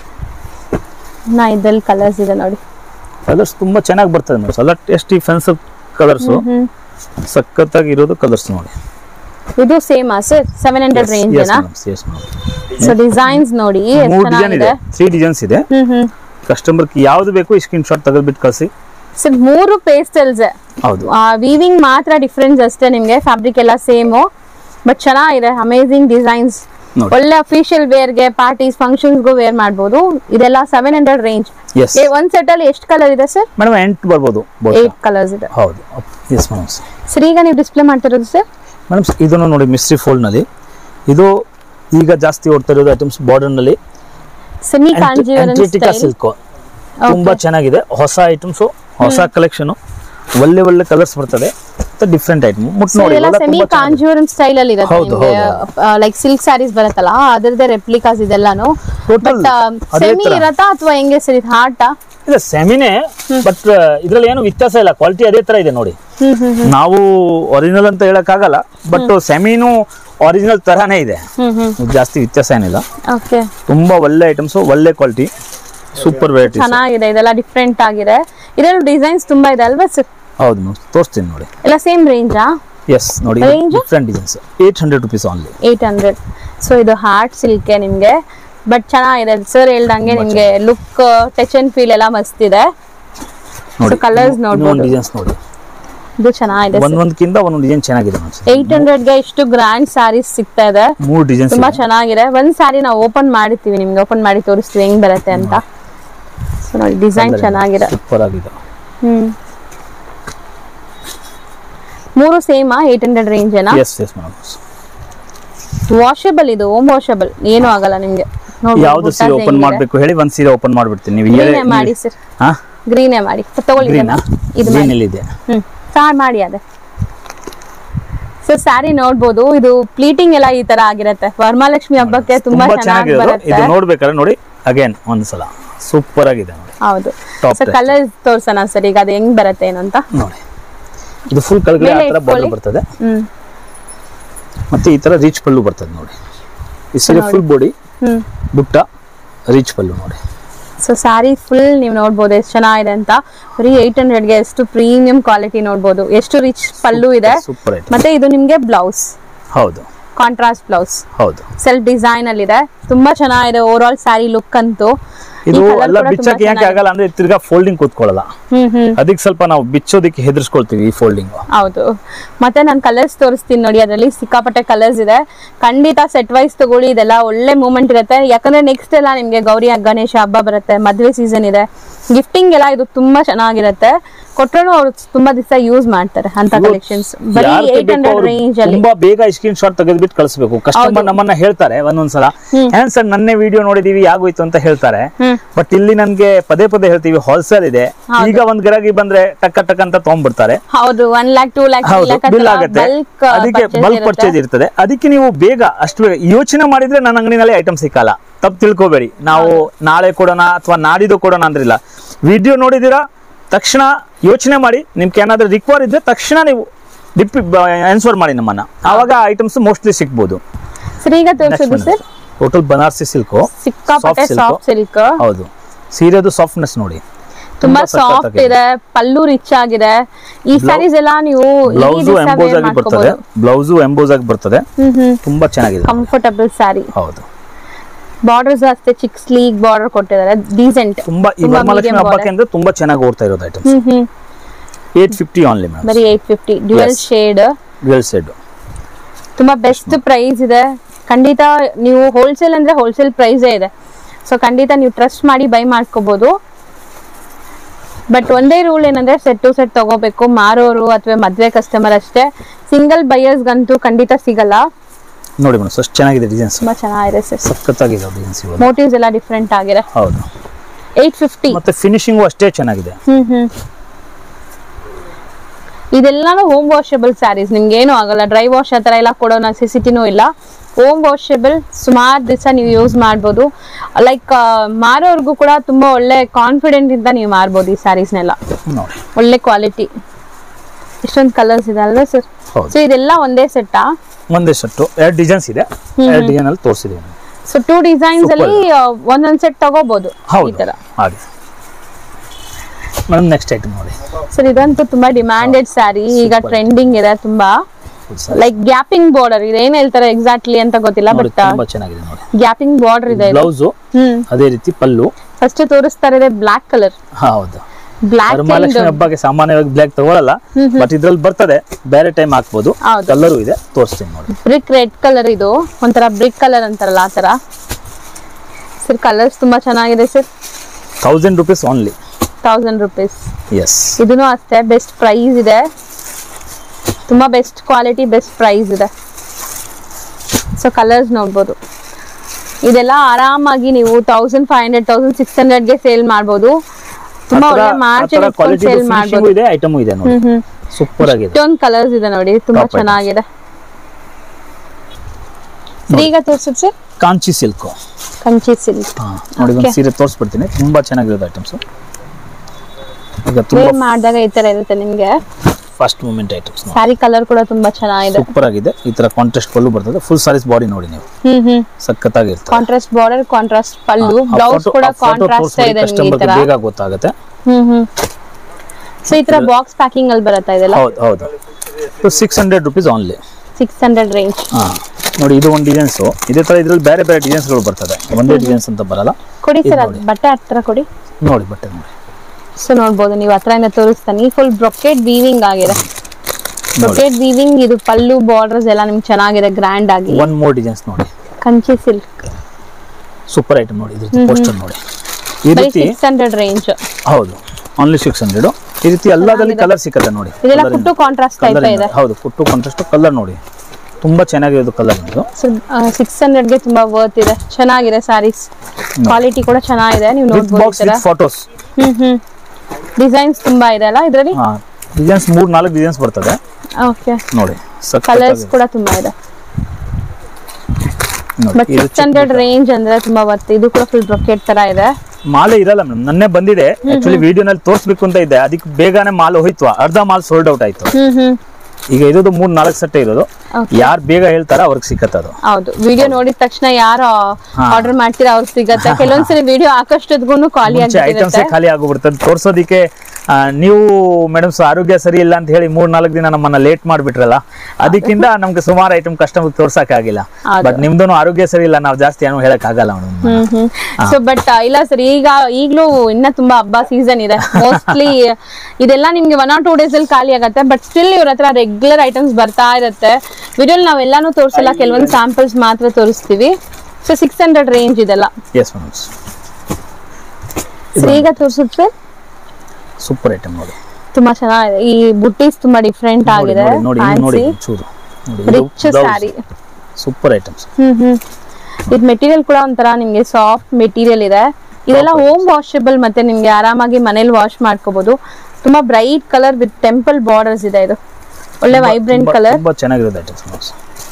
ನಾ ಇದ್ರಲ್ಲಿ ಕಲರ್ಸ್ ಇದೆ ನೋಡಿ ಕಲರ್ಸ್ ತುಂಬಾ ಚೆನ್ನಾಗಿ ಬರ್ತದೆ ನೋಡಿ ಎಲ್ಲ ಟೇಸ್ಟಿ ಫೆನ್ಸ್ ಕಲರ್ಸ್ ಹ್ಮ್ ಸಖತ್ತಾಗಿ ಇರೋದು ಕಲರ್ಸ್ ನೋಡಿ ಇದು ಸೇಮಾ sir seven hundred range Yes, ಏನಾ madam. Yes, madam. So designs ನೋಡಿ ಎಷ್ಟು ಮೂರು ಡಿಸೈನ್ ಇದೆ ಚೆನ್ನಾಗಿದೆ ತ್ರೀ ಡಿಸೈನ್ಸ್ ಇದೆ ಹ್ಮ್ ಹ್ಮ್ ಕಸ್ಟಮರ್ ಯಾವ್ದು ಬೇಕು ಈ ಸ್ಕ್ರೀನ್ ಶಾಟ್ ತೆಗೆದ್ಬಿಟ್ಟು ಕಳಿಸಿ ಸರ್ ಮೂರು ಪೇಸ್ಟಲ್ಸ್ ಹೌದು ವೀವಿಂಗ್ ಮಾತ್ರ ಡಿಫ್ರೆನ್ಸ್ ಅಷ್ಟೇ ನಿಮ್ಗೆ ಫ್ಯಾಬ್ರಿಕ್ ಎಲ್ಲ ಸೇಮು ಬಟ್ ಚೆನ್ನಾಗಿದೆ ಅಮೇಸಿಂಗ್ ಡಿಸೈನ್ಸ್ ನೋಡಿ. ಒಳ್ಳೆ ಅಫಿಷಿಯಲ್ ವೇರ್ಗೆ ಪಾರ್ಟೀಸ್ ಫಂಕ್ಷನ್ಸ್ಗೂ ವೇರ್ ಮಾಡ್ಬೋದು ಇದೆಲ್ಲ ಸೆವೆನ್ ಹಂಡ್ರೆಡ್ ರೇಂಜ್ ಎಸ್ ಒಂದ್ ಸೆಟ್ ಅಲ್ಲಿ ಎಷ್ಟು ಕಲರ್ ಇದೆ ಸರ್ ಮೇಡಮ್ ಎಂಟು ಬರ್ಬೋದು ಬಹುಶಃ. ಏಟ್ ಕಲರ್ಸ್ ಇದೆ ಹೌದು ಎಸ್ ಮೇಡಮ್ ಸರ್ ಈಗ ನೀವು ಡಿಸ್ಪ್ಲೇ ಮಾಡ್ತಿರೋದು ಸರ್ ಮೇಡಮ್ ಇದನ್ನು ನೋಡಿ ಮಿಸ್ಟ್ರಿ ಫೋಲ್ಡ್ನಲ್ಲಿ ಇದು ಈಗ ಜಾಸ್ತಿ ಓಡ್ತಾ ಇರೋದು ಐಟಮ್ಸ್ ಬಾರ್ಡರ್ನಲ್ಲಿ ಸೆಮಿ ಕಾಂಜೀವರಂ ಆಂಟಿಟಿಕಾ ಸಿಲ್ಕ್ ತುಂಬಾ ಚೆನ್ನಾಗಿದೆ ಹೊಸ ಐಟಮ್ಸ್ ಹೊಸ ಕಲೆಕ್ಷನ್ ಒಳ್ಳೆ ಒಳ್ಳೆ ಕಲರ್ಸ್ ಬರ್ತದೆ ಡಿಫ್ರೆಂಟ್ ಐಟಮ್ ಮುಟ್ ನೋಡಿ ಇದೆಲ್ಲ ಇವೆಲ್ಲ ಸೆಮಿ ತುಂಬಾ ಚೆನ್ನಾಗಿದೆ. ಕಾಂಜೂರಂ ಸ್ಟೈಲ್ ಅಲ್ಲಿ ಇರುತ್ತೆ ಹೌದು, ಲೈಕ್ ಸಿಲ್ಕ್ ಸ್ಯಾರೀಸ್ ಬರುತ್ತಲ್ಲ ಅದ್ರದ್ದೇ ರೆಪ್ಲಿಕಾಸ್ ಇದೆಲ್ಲಾನು Total ಬಟ್ ಅದೇ ಸೆಮಿ ತರ. ಇರತ್ತಾ ಅಥವಾ ಹೆಂಗೆ ಸರ್ ಇದು ಹಾರ್ಟ ಇದೆ ಸೆಮಿನೇ ಬಟ್ ಇದ್ರಲ್ಲಿ ಏನು ವ್ಯತ್ಯಾಸ ಇಲ್ಲ ಕ್ವಾಲಿಟಿ ಅದೇ ತರ ಇದೆ ನೋಡಿ ಹ್ಮ್ ಹ್ಮ್ ನಾವು ಒರಿಜಿನಲ್ ಅಂತ ಹೇಳಕ್ಕಾಗಲ್ಲ ಬಟ್ ಸೆಮಿನೂ ಒರಿಜಿನಲ್ ತರಾನೇ ಇದೆ ಹ್ಮ್ ಹ್ಮ್ ಜಾಸ್ತಿ ವ್ಯತ್ಯಾಸ ಏನಿಲ್ಲ ಓಕೆ ತುಂಬಾ ಒಳ್ಳೆ ಐಟಮ್ಸ್ ಒಳ್ಳೆ ಕ್ವಾಲಿಟಿ ಸೂಪರ್ ವೆರೈಟೀಸ್ ಚೆನ್ನಾಗಿದೆ ಇದೆಲ್ಲ ಡಿಫ್ರೆಂಟ್ ಆಗಿದೆ ಇದರಲ್ಲಿ ಡಿಸೈನ್ಸ್ ತುಂಬಾ ಇದೆ ಅಲ್ವಾ ಸರ್ ಹೌದು ಮ್ಯಾಮ್ ತೋರಿಸ್ತೀನಿ ನೋಡಿ ಎಲ್ಲ ಸೇಮ್ ರೇಂಜಾ ಎಸ್ ನೋಡಿ Range? Different designs eight hundred rupees only eight hundred so ಇದು ಹಾರ್ಟ್ ಸಿಲ್ಕೆ ನಿಮ್ಗೆ ಬಟ್ ಚೆನ್ನಾಗಿದೆ ಸರ್ ಹೇಳ್ದಂಗೆ ನಿಮ್ಗೆ ಲುಕ್ ಟಚ್ ಅಂಡ್ ಫೀಲ್ ಎಲ್ಲ ಮಸ್ತ್ ಇದೆ ನೋಡಿ colours ಇನ್ನೊಂದು ನೋಡ್ಬೋದು. ಡಿಸೈನ್ಸ್ ನೋಡಿ ಇದು ಚೆನ್ನಾಗಿದೆ ಒಂದ್ ಒಂದ್ಕಿಂತ ಒಂದೊಂದು ಡಿಸೈನ್ ಚೆನ್ನಾಗಿದೆ ಮ್ಯಾಮ್ ಏಟ್ ಹಂಡ್ರೆಡ್ಗೆ ಇಷ್ಟು ಗ್ರ್ಯಾಂಡ್ ಸ್ಯಾರೀಸ್ ಸಿಗ್ತಾ ಇದೆ ಮೂರು ಡಿಸೈನ್ಸ್ ತುಂಬಾ ಚೆನ್ನಾಗಿದೆ ಒಂದ್ ಸ್ಯಾರಿ ನಾವು ಓಪನ್ ಮಾಡಿರ್ತೀವಿ ನಿಮ್ಗೆ ಓಪನ್ ಮಾಡಿ ತೋರಿಸ್ತೀವಿ ಹೆಂಗ್ ಬರುತ್ತೆ ಅಂತ ಸೊ ನೋಡಿ ಡಿಸೈನ್ ಚೆನ್ನಾಗಿದೆ ಸೂಪರ್ ಆಗಿದೆ ಹ್ಮ್ ಮೂರು ಸೇಮಾ ಏಟ್ ಹಂಡ್ರೆಡ್ ರೇಂಜ್ ಏನಾ ಎಸ್ ಎಸ್ ಮೇಡಮ್ ವಾಷಬಲ್ ಇದು ಓಮ್ ವಾಷಬಲ್ ಏನು ಆಗಲ್ಲ ನಿಮ್ಗೆ ಯಾವ್ದು ಸೀರೆ ಓಪನ್ ಮಾಡ್ಬೇಕು ಹೇಳಿ ಒಂದ್ ಸೀರೆ ಓಪನ್ ಮಾಡ್ಬಿಡ್ತೀನಿ ನೀವು ಹೇಳಿ ಗ್ರೀನೇ ಮಾಡಿ ಸರ್ ಹಾ ಗ್ರೀನೇ ಮಾಡಿ ತಗೊಳ್ಳಿ ಗ್ರೀನಾ ಇದು ಗ್ರೀನ್ ಇದೆ ಹ್ಮ್ ಸಾರ್ ಮಾಡಿ ಅದೇ ಸೊ ಸ್ಯಾರಿ ನೋಡ್ಬೋದು ಇದು ಪ್ಲೀಟಿಂಗ್ ಎಲ್ಲ ಈ ತರ ಆಗಿರತ್ತೆ ವರಮಹಾಲಕ್ಷ್ಮಿ ಹಬ್ಬಕ್ಕೆ ತುಂಬಾ ತುಂಬಾ ಚೆನ್ನಾಗಿ ಚೆನ್ನಾಗಿದೆ ಬರುತ್ತೆ ಇದು ನೋಡ್ಬೇಕಾದ್ರೆ ನೋಡಿ ಅಗೇನ್ ಒಂದ್ಸಲ ಸೂಪರ್ ಆಗಿದೆ ನೋಡಿ ಹೌದು Top ಸೊ touch. ಕಲರ್ ತೋರ್ಸೋಣ ಸರ್ ಈಗ ಅದು ಹೆಂಗ್ ಬರುತ್ತೆ ಏನು ಅಂತ ನೋಡಿ ಇದು ಫುಲ್ ಕೆಳಗಡೆ ಆ ಮೇಲೆ ತರ ಬಾರ್ಡರ್ ಇಟ್ಕೊಳ್ಳಿ. ಬರ್ತದೆ ಹ್ಮ್ ಮತ್ತೆ ಈ ತರ ರೀಚ್ ಪಲ್ಲು ಬರ್ತದೆ ನೋಡಿ ಈ ಸೀರೆ ಫುಲ್ ಬಾಡಿ ಹ್ಮ್ ಬುಟ್ಟ ರೀಚ್ ಪಲ್ಲು ನೋಡಿ ಸೊ ಸ್ಯಾರಿ ಫುಲ್ ನೀವು ನೋಡ್ಬೋದು ಎಷ್ಟು ಚೆನ್ನಾಗಿದೆ ಅಂತ ಬರೀ ಏಯ್ಟ್ ಹಂಡ್ರೆಡ್ಗೆ ಎಷ್ಟು ಪ್ರೀಮಿಯಂ ಕ್ವಾಲಿಟಿ ನೋಡ್ಬೋದು ಎಷ್ಟು ರಿಚ್ ಪಲ್ಲು ಇದೆ ಸೂಪರ್ ಐಟಮ್ ಮತ್ತೆ ಇದು ನಿಮ್ಗೆ ಬ್ಲೌಸ್ ಹೌದು ಕಾಂಟ್ರಾಸ್ಟ್ ಬ್ಲೌಸ್ ಹೌದು ಸೆಲ್ಫ್ ಡಿಸೈನ್ ಅಲ್ಲಿ ಇದೆ ತುಂಬಾ ಚೆನ್ನಾಗಿದೆ ಓವರ್ ಆಲ್ ಸ್ಯಾರಿ ಲುಕ್ ಅಂತೂ ಈ ಇದು colour ಎಲ್ಲ ಕೂಡ ಬಿಚ್ಚಕ್ಕೆ ತುಂಬಾ ಯಾಕೆ ಆಗಲ್ಲ ಅಂದ್ರೆ ತಿರ್ಗಾ ಫೋಲ್ಡಿಂಗ್ ಕೂತ್ಕೊಳ್ಳಲ್ಲ ಹ್ಮ್ ಹ್ಮ್ ಅದಕ್ಕೆ ಸ್ವಲ್ಪ ನಾವು ಬಿಚ್ಚೋದಕ್ಕೆ ಹೆದರ್ಸ್ಕೊಳ್ತೀವಿ ಈ ಫೋಲ್ಡಿಂಗ್ ಹೌದು ಮತ್ತೆ ನಾನು ಕಲರ್ಸ್ ತೋರಿಸ್ತೀನಿ ನೋಡಿ ಅದರಲ್ಲಿ ಸಿಕ್ಕಾಪಟ್ಟೆ ಕಲರ್ಸ್ ಇದೆ ಖಂಡಿತ ಸೆಟ್ ವೈಸ್ ತಗೊಳ್ಳಿ ಇದೆಲ್ಲ ಒಳ್ಳೆ ಮೂಮೆಂಟ್ ಇರುತ್ತೆ ಯಾಕಂದ್ರೆ ನೆಕ್ಸ್ಟ್ ಎಲ್ಲ ನಿಮ್ಗೆ ಗೌರಿ ಗಣೇಶ ಹಬ್ಬ ಬರುತ್ತೆ ಮದುವೆ ಸೀಸನ್ ಇದೆ ಗಿಫ್ಟಿಂಗ್ ಎಲ್ಲ ಇದು ತುಂಬಾ ಚೆನ್ನಾಗಿರುತ್ತೆ ಕೊಟ್ಟರು ಅವ್ರು ತುಂಬಾ ದಿವಸ ಯೂಸ್ ಮಾಡ್ತಾರೆ ಅಂತ ಕಲೆಕ್ಷನ್ಸ್ ಬರೀ ಏಟ್ ಹಂಡ್ರೆಡ್ ರೇಂಜ್ ಅಲ್ಲಿ ತುಂಬಾ ಬೇಗ ಸ್ಕ್ರೀನ್ ಶಾಟ್ ತೆಗೆದ್ಬಿಟ್ಟು ಕಳಿಸ್ಬೇಕು ಕಸ್ಟಮರ್ ನಮ್ಮನ್ನ ಹೇಳ್ತಾರೆ ಒಂದೊಂದ್ಸಲ ಏನ್ ಸರ್ ನನ್ನೇ ವಿಡಿಯೋ ನೋಡಿದೀವಿ ಆಗೋಯ್ತು ಅಂತ ಹೇಳ್ತಾರೆ ಹ್ಮ್. ಬಟ್ ಇಲ್ಲಿ ನನ್ಗೆ ಪದೇ ಪದೇ ಹೇಳ್ತೀವಿ ಹೋಲ್ಸೇಲ್ ಇದೆ ಈಗ ಒಂದ್ ಗಿರಾಕಿ ಬಂದ್ರೆ ಟಕ್ಕ ಟಕ್ ಅಂತ ತಗೊಂಡ್ಬಿಡ್ತಾರೆ ಹೌದು ಒನ್ ಲ್ಯಾಕ್ ಟೂ ಲ್ಯಾಕ್ ಹೌದು ಬಿಲ್ ಆಗುತ್ತೆ ಬಲ್ಕ್ ಅದಕ್ಕೆ ಬಲ್ಕ್ ಪರ್ಚೇಸ್ ಇರ್ತದೆ ಅದಕ್ಕೆ ನೀವು ಬೇಗ ಅಷ್ಟು ಬೇಗ ಯೋಚನೆ ಮಾಡಿದ್ರೆ ನನ್ನ ಅಂಗಡಿನಲ್ಲಿ ಐಟಮ್ ಸಿಕ್ಕಲ್ಲ ತಪ್ಪು ತಿಳ್ಕೊಬೇಡಿ ನಾವು ನಾಳೆ ಕೊಡೋಣ ಅಥವಾ ನಾಡಿದ್ದು ಕೊಡೋಣ ಅಂದ್ರಿಲ್ಲ ವಿಡಿಯೋ ನೋಡಿದೀರಾ ತಕ್ಷಣ ಯೋಚನೆ ಮಾಡಿ ನಿಮ್ಗೆ ಏನಾದ್ರೂ ರಿಕ್ವೈರ್ ಇದ್ರೆ ತಕ್ಷಣ ನೀವು ಡಿಪ್ ಆನ್ಸರ್ ಮಾಡಿ ನಮ್ಮನ್ನ ಆವಾಗ ಐಟಮ್ಸ್ ಮೋಸ್ಟ್ಲಿ ಸಿಗ್ಬೋದು ಸರ್ ಈಗ ತೋರಿಸೋದು ಸರ್ ಟೋಟಲ್ ಬನಾರಸಿ ಸಿಲ್ಕು ಸಿಕ್ಕಾಪಟ್ಟೆ Soft silk. ಸಾಫ್ಟ್ ಸಿಲ್ಕ್ ಹೌದು ಸೀರೆದು ಸಾಫ್ಟ್ನೆಸ್ ನೋಡಿ ತುಂಬಾ ಸಖತ್ತಾಗಿದೆ. ಸಾಫ್ಟ್ ಇದೆ ಪಲ್ಲು ರಿಚ್ ಆಗಿದೆ ಈ ಸ್ಯಾರೀಸ್ ಎಲ್ಲ ನೀವು ಬ್ಲೌಸು ಎಂಬೋಸ್ ಆಗಿ ಬರ್ತದೆ ಬ್ಲೌಸು ಎಂಬೋಸ್ ಆಗಿ ಬರ್ತದೆ ಹ್ಮ್ ಹ್ಮ್ ತುಂಬಾ ಚೆನ್ನಾಗಿದೆ ಕಂಫರ್ಟಬಲ್ ಸ್ಯಾರಿ ಹೌದು ಬಾರ್ಡರ್ಸ್ ಅಷ್ಟೇ ಚಿಕ್ ಸ್ಲೀಕ್ ಬಾರ್ಡರ್ ಕೊಟ್ಟಿದ್ದಾರೆ ಡೀಸೆಂಟ್ ತುಂಬಾ ಈ ವರಮಹಾಲಕ್ಷ್ಮಿ ಹಬ್ಬಕ್ಕೆ ಅಂದ್ರೆ ತುಂಬಾ ಚೆನ್ನಾಗಿ ಓಡ್ತಾ ಇರೋದು items hmm hmm eight fifty only ma'am ಬರೀ eight fifty dual Yes. Shade dual shade ತುಂಬಾ ಬೆಸ್ಟ್ ಪ್ರೈಸ್ ಇದೆ ಖಂಡಿತ ನೀವು ಹೋಲ್ಸೇಲ್ ಅಂದ್ರೆ ಹೋಲ್ಸೇಲ್ ಪ್ರೈಸೇ ಇದೆ ಸೊ ಖಂಡಿತ ನೀವು ಟ್ರಸ್ಟ್ ಮಾಡಿ ಬೈ ಮಾಡ್ಕೋಬಹುದು ಬಟ್ ಒಂದೇ ರೂಲ್ ಏನಂದ್ರೆ ಸೆಟ್ ಟು ಸೆಟ್ ತಗೋಬೇಕು ಮಾರೋರು ಅಥವಾ ಮದ್ವೆ ಕಸ್ಟಮರ್ ಅಷ್ಟೇ ಸಿಂಗಲ್ ಬೈಯರ್ಸ್ಗಂತೂ ಖಂಡಿತ ಸಿಗಲ್ಲ ನೋಡಿ ಮೇಡಮ್ ಅಷ್ಟು ಚೆನ್ನಾಗಿದೆ ಡಿಸೈನ್ಸ್ ತುಂಬಾ ಚೆನ್ನಾಗಿದೆ ಸರ್ ಸಖತ್ತಾಗಿದೆ ಡಿಸೈನ್ಸ್ ಇವಾಗ ಮೋಟಿವ್ಸ್ ಎಲ್ಲ ಡಿಫ್ರೆಂಟ್ ಆಗಿದೆ ಹೌದು ಏಟ್ ಫಿಫ್ಟಿ ಮತ್ತೆ ಫಿನಿಶಿಂಗು ಅಷ್ಟೇ ಚೆನ್ನಾಗಿದೆ ಹ್ಮ್ ಹ್ಮ್ ಇದೆಲ್ಲಾನು ಹೋಮ್ ವಾಷಬಲ್ ಸ್ಯಾರೀಸ್ ನಿಮ್ಗೆ ಏನು ಆಗಲ್ಲ ಡ್ರೈ ವಾಶ್ ಆ ಥರ ಎಲ್ಲ ಕೊಡೋ ನೆಸೆಸಿಟಿನೂ ಇಲ್ಲ ಹೋಮ್ ವಾಷಬಲ್ ಸುಮಾರು ದಿವಸ ನೀವು ಯೂಸ್ ಮಾಡ್ಬೋದು ಲೈಕ್ ಮಾರೋರ್ಗೂ ಕೂಡ ತುಂಬಾ ಒಳ್ಳೆ ಕಾನ್ಫಿಡೆಂಟ್ ಇಂದ ನೀವು ಮಾರ್ಬೋದು ಈ ಸ್ಯಾರೀಸ್ನೆಲ್ಲ ನೋಡಿ ಒಳ್ಳೆ ಕ್ವಾಲಿಟಿ ಇಷ್ಟೊಂದು ಕಲರ್ಸ್ ಇದೆ ಅಲ್ವಾ ಸರ್ ಹೌದು ಸೊ ಇದೆಲ್ಲ ಒಂದೇ ಸೆಟ್ಟಾ ಒಂದೇ ಶರ್ಟು ಎರಡು ಡಿಸೈನ್ಸ್ ಇದೆ ಎರಡು ಡಿಸೈನ್ ಅಲ್ಲಿ ತೋರಿಸಿದ್ದೀನಿ ಸೊ ಟೂ ಡಿಸೈನ್ಸ್ ಅಲ್ಲಿ ಆ, ಒಂದೊಂದ್ ಸೆಟ್ ತಗೋಬಹುದು ಈ ಹೌದು ತರ ಹಾಗೆ ಮೇಡಮ್ ನೆಕ್ಸ್ಟ್ ಐಟಮ್ ನೋಡಿ ಸರ್ ಇದಂತೂ ತುಂಬಾ ಡಿಮ್ಯಾಂಡೆಡ್ ಸ್ಯಾರಿ ಈಗ Super. ಟ್ರೆಂಡಿಂಗ್ ಇದೆ ತುಂಬಾ Full saree. Like gapping border ಇದೆ ಏನ್ ಹೇಳ್ತಾರೆ ಎಕ್ಸಾಕ್ಟ್ಲಿ ಅಂತ ಗೊತ್ತಿಲ್ಲ ನೋಡಿ ಬಟ್ ತುಂಬಾ ಚೆನ್ನಾಗಿದೆ ನೋಡಿ ಗ್ಯಾಪಿಂಗ್ ಬಾರ್ಡರ್ ಇದೆ ಇದು. ಬ್ಲೌಸು ಹ್ಮ್ ಅದೇ ರೀತಿ ಪಲ್ಲು ಫಸ್ಟ್ ತೋರಿಸ್ತಾ ಇದೆ ಬ್ಲಾಕ್ ಕಲರ್ ಹೌದು ಬ್ಲಾಕ್ ವರಮಹಾಲಕ್ಷ್ಮಿ ಹಬ್ಬಕ್ಕೆ ಸಾಮಾನ್ಯವಾಗಿ ಬ್ಲ್ಯಾಕ್ ತಗೊಳಲ್ಲ ಬಟ್ ಇದ್ರಲ್ಲಿ ಬರ್ತದೆ ಬೇರೆ ಟೈಮ್ ಹಾಕ್ಬೋದು ಹೌದು. ಕಲರು ಇದೆ ತೋರಿಸ್ತೀನಿ ನೋಡಿ ಬ್ರಿಕ್ ರೆಡ್ ಕಲರ್ ಇದು ಒಂಥರ ಬ್ರಿಕ್ ಕಲರ್ ಅಂತಾರಲ್ಲ ಆ ತರ ಸರ್ ಕಲರ್ಸ್ ತುಂಬಾ ಚೆನ್ನಾಗಿದೆ sir thousand rupees only thousand rupees yes ಇದನ್ನು ಅಷ್ಟೇ ಬೆಸ್ಟ್ ಪ್ರೈಸ್ ಇದೆ ತುಂಬಾ ಬೆಸ್ಟ್ ಕ್ವಾಲಿಟಿ ಬೆಸ್ಟ್ ಪ್ರೈಸ್ ಇದೆ ಸೊ ಕಲರ್ಸ್ ನೋಡ್ಬೋದು ಇದೆಲ್ಲ ಆರಾಮಾಗಿ ನೀವು thousand five hundred thousand six ಹಂಡ್ರೆಡ್ಗೆ ಸೇಲ್ ಮಾಡ್ಬೋದು ತುಂಬಾ ಒಳ್ಳೆ ಮಾರ್ಜಿನ್ ಕ್ವಾಲಿಟಿ ಸೇಲ್ ಮಾಡ್ಬೋದು ಇದೆ ಐಟಮು ಇದೆ ನೋಡಿ ಹ್ಮ್ ಹ್ಮ್ ಸೂಪರ್ ಆಗಿದೆ ಇಷ್ಟೊಂದು ಕಲರ್ಸ್ ಇದೆ ನೋಡಿ ತುಂಬಾ Top items. ಚೆನ್ನಾಗಿದೆ ಈಗ ತೋರಿಸಿದ್ sir Kanchi silk Kanchi silk ಹಾ ನೋಡಿ ಒಂದು Okay. ಸೀರೆ ತೋರಿಸ್ಬಿಡ್ತೀನಿ ತುಂಬಾ ಚೆನ್ನಾಗಿರೋದು ಐಟಮ್ಸ್ ಈಗ ವೇರ್ ತುಂಬಾ ಮಾಡಿದಾಗ ಈ ತರ ಇರುತ್ತೆ ನಿಮ್ಗೆ first moment items sari colour ಕೂಡ ತುಂಬಾ ಚೆನ್ನಾಗಿದೆ ಸೂಪರ್ ಆಗಿದೆ ಈ ತರ ಕಾಂಟ್ರಾಸ್ಟ್ ಪಲ್ಲು ಬರ್ತದೆ ಫುಲ್ ಸಾರೀಸ್ ಬಾಡಿ ನೋಡಿ ನೀವು ಹ್ಮ್ ಹ್ಮ್ ಸಖತ್ತಾಗಿರ್ತದೆ contrast border contrast pallu blouse ಕೂಡ ಕಾಂಟ್ರಾಸ್ಟ್ ಇದೆ ನಿಮ್ಗೆ ಈ ತರ ಬೇಗ ಗೊತ್ತಾಗುತ್ತೆ ಹ್ಮ್ ಹ್ಮ್ ಸೊ ಈ ತರ ಬಾಕ್ಸ್ ಪ್ಯಾಕಿಂಗ್ ಅಲ್ಲಿ ಬರುತ್ತಾ ಇದೆಲ್ಲ ಹೌದು ಹೌದು six hundred rupees only six hundred range ಹಾ ನೋಡಿ ಇದು ಒಂದು ಡಿಸೈನ್ಸು ಇದೇ ತರ ಇದ್ರಲ್ಲಿ ಬೇರೆ ಬೇರೆ ಡಿಸೈನ್ಸ್ಗಳು ಬರ್ತದೆ ಒಂದೇ ಡಿಸೈನ್ಸ್ ಅಂತ ಬರಲ್ಲ ಕೊಡಿ ಇದು ಸರ್ ನೋಡಿ. ಬಟ್ಟೆ ಹತ್ರ ಕೊಡಿ ನೋಡಿ ಬಟ್ಟೆ ನೋಡಿ ಸೊ ನೋಡ್ಬೋದು ನೀವು ಹತ್ರದಿಂದ ತೋರಿಸ್ತಾನೆ ಫುಲ್ ಬ್ರೊಕೆಟ್ ವೀವಿಂಗ್ ಆಗಿದೆ ಬ್ರೊಕೆಟ್ ವೀವಿಂಗ್ ಇದು ಪಲ್ಲು ಬಾರ್ಡರ್ಸ್ ಎಲ್ಲ ನಿಮ್ಗೆ ಚೆನ್ನಾಗಿದೆ ಗ್ರ್ಯಾಂಡ್ ಆಗಿ ಒನ್ ಮೋರ್ ಡಿಸೈನ್ಸ್ ನೋಡಿ ಕಂಚಿ ಸಿಲ್ಕ್ ಸೂಪರ್ ಐಟಮ್ ನೋಡಿ ಇದ್ರ ಪೋಸ್ಟರ್ ನೋಡಿ ಈ ಬರೀ ರೀತಿ ಸಿಕ್ಸ್ ಹಂಡ್ರೆಡ್ ರೇಂಜ್ ಹೌದು ಓನ್ಲಿ ಸಿಕ್ಸ್ ಹಂಡ್ರೆಡ್ ಈ ರೀತಿ ಎಲ್ಲದಲ್ಲಿ ಕಲರ್ ಸಿಕ್ಕತ್ತೆ ನೋಡಿ ಇದೆಲ್ಲ Colour ಫುಟ್ಟು ಕಾಂಟ್ರಾಸ್ಟ್ ಟೈಪ್ ಕಲರ್ ಇದೆ ಹೌದು ಫುಟ್ಟು ಕಾಂಟ್ರಾಸ್ಟ್ ಕಲರ್ ನೋಡಿ ತುಂಬಾ ಚೆನ್ನಾಗಿರೋದು ಕಲರ್ ಇದು ಸಿಕ್ಸ್ ಹಂಡ್ರೆಡ್ಗೆ ತುಂಬಾ ವರ್ತ್ ಇದೆ ಚೆನ್ನಾಗಿದೆ ಸ್ಯಾರೀಸ್ ಕ್ವಾಲಿಟಿ ಕೂಡ ಚೆನ್ನಾಗಿದೆ ನೀವು ವಿತ್ ನೋಡ್ಬೋದು ಬಾಕ್ಸ್ ಈ ತರ with photos hmm hmm designs ತುಂಬಾ ಇದೆ ಅಲ್ಲ ಇದರಲ್ಲಿ ಹಾ ಡಿಸೈನ್ಸ್ ಮೂರ್ ನಾಲ್ಕು ಡಿಸೈನ್ಸ್ ಬರ್ತದೆ ಓಕೆ ನೋಡಿ ಕಲರ್ಸ್ ಸಖತ್ತಾಗಿದೆ ಕೂಡ ತುಂಬಾ ಇದೆ ನೋಡಿ ಬಟ್ ಇದು ಸಿಕ್ಸ್ ಹಂಡ್ರೆಡ್ ರೇಂಜ್ ಅಂದ್ರೆ ತುಂಬಾ ವರ್ತ್ ಇದು ಕೂಡ ಫುಲ್ ಬ್ರೊಕೆಟ್ ತರ ಇದೆ ಮಾಲೆ ಇರಲ್ಲ ಮೇಡಮ್ ನನ್ನೇ ಬಂದಿದೆ ಆಕ್ಚುಲಿ ವಿಡಿಯೋನಲ್ಲಿ ತೋರಿಸ್ಬೇಕು ಅಂತ ಇದ್ದೆ ಅದಕ್ಕೆ ಬೇಗನೆ ಮಾಲ್ ಹೋಯ್ತು ಅರ್ಧ ಮಾಲ್ ಸೋಲ್ಡ್ ಔಟ್ ಆಯ್ತು ಹ್ಮ್ ಹ್ಮ್ ಈಗ ಇರೋದು ಮೂರ್ ನಾಲ್ಕು ಸಟ್ಟೆ ಇರೋದು Okay. ಯಾರು ಬೇಗ ಹೇಳ್ತಾರ ಅವ್ರಿಗೆ ಸಿಕ್ಕತ್ತೆ ಅದು ಹೌದು ವಿಡಿಯೋ ನೋಡಿದ ತಕ್ಷಣ ಯಾರು ಆರ್ಡರ್ ಮಾಡ್ತೀರಾ ಅವ್ರಿಗೆ ಸಿಗತ್ತೆ ಕೆಲವೊಂದ್ಸರಿ ವಿಡಿಯೋ ಹಾಕಷ್ಟೊದ್ಗೂ ಖಾಲಿ ಮುಂಚೆ ಐಟಮ್ಸೇ ಆಗಿರುತ್ತೆ ಖಾಲಿ ಆಗ್ಬಿಡ್ತದೆ ತೋರ್ಸೋದಿಕ್ಕೆ ಆ, ನೀವು ಮೇಡಮ್ ಆರೋಗ್ಯ ಸರಿ ಇಲ್ಲ ಅಂತ ಹೇಳಿ ಮೂರ್ ನಾಲ್ಕು ದಿನ ನಮ್ಮನ್ನ ಲೇಟ್ ಮಾಡ್ಬಿಟ್ರಲ್ಲ ಅದಕ್ಕಿಂತ ನಮ್ಗೆ ಸುಮಾರು ಐಟಮ್ ಕಸ್ಟಮರ್ ತೋರ್ಸಕ್ ಆಗಿಲ್ಲ ಹೌದು. ಬಟ್ ನಿಮ್ದು ಆರೋಗ್ಯ ಸರಿ ಇಲ್ಲ ನಾವು ಜಾಸ್ತಿ ಏನು ಹೇಳಕ್ ಆಗಲ್ಲ madam hmm hmm so but ಇಲ್ಲ ಸರ್ ಈಗ ಈಗ್ಲೂ ಇನ್ನ ತುಂಬಾ ಹಬ್ಬ ಸೀಸನ್ ಇದೆ ಮೋಸ್ಟ್ಲಿ ಇದೆಲ್ಲ ನಿಮ್ಗೆ ಒನ್ ಆರ್ ಟೂ ಡೇಸ್ ಅಲ್ಲಿ ಖಾಲಿ ಆಗತ್ತೆ ಬಟ್ ಸ್ಟಿಲ್ ಇವ್ರ ಹತ್ರ ರೆಗ್ಯುಲರ್ ಐಟಮ್ಸ್ ಬರ್ತಾ ಇರುತ್ತೆ ವಿಡಿಯೋಲಿ ನಾವೆಲ್ಲಾನು ತೋರಿಸಲ್ಲ ಕೆಲವೊಂದು ಸ್ಯಾಂಪಲ್ಸ್ ಮಾತ್ರ ತೋರಿಸ್ತೀವಿ ಸೊ ಸಿಕ್ಸ್ ಹಂಡ್ರೆಡ್ ರೇಂಜ್ ಇದೆಲ್ಲ ಎಸ್ ಮೇಡಮ್ ಸೊ ಈಗ ತೋರಿಸುತ್ತೆ ಸರ್ ಸೂಪರ್ ಐಟಮ್ ನೋಡಿ ತುಂಬಾ ಚೆನ್ನಾಗಿದೆ ಈ ಬುಟ್ಟೀಸ್ ತುಂಬಾ ಡಿಫ್ರೆಂಟ್ ನೋಡಿ ಆಗಿದೆ ನೋಡಿ ನೋಡಿ ನೋಡಿ ಫ್ಯಾನ್ಸಿ ಚೂರು rich sari super items hmm hmm ಇದು ಮೆಟೀರಿಯಲ್ ಕೂಡ ಒಂಥರ ನಿಮ್ಗೆ ಸಾಫ್ಟ್ ಮೆಟೀರಿಯಲ್ ಇದೆ ಇದೆಲ್ಲ ಹೋಮ್ ವಾಷಬಲ್ ಮತ್ತೆ ನಿಮ್ಗೆ ಆರಾಮಾಗಿ ಮನೇಲಿ ವಾಶ್ ಮಾಡ್ಕೋಬಹುದು ತುಂಬಾ bright colour with temple borders ಇದೆ ಇದು ಒಳ್ಳೆ ವೈಬ್ರೆಂಟ್ ಕಲರ್ ತುಂಬಾ ಚೆನ್ನಾಗಿರೋದು ಐಟಮ್ಸ್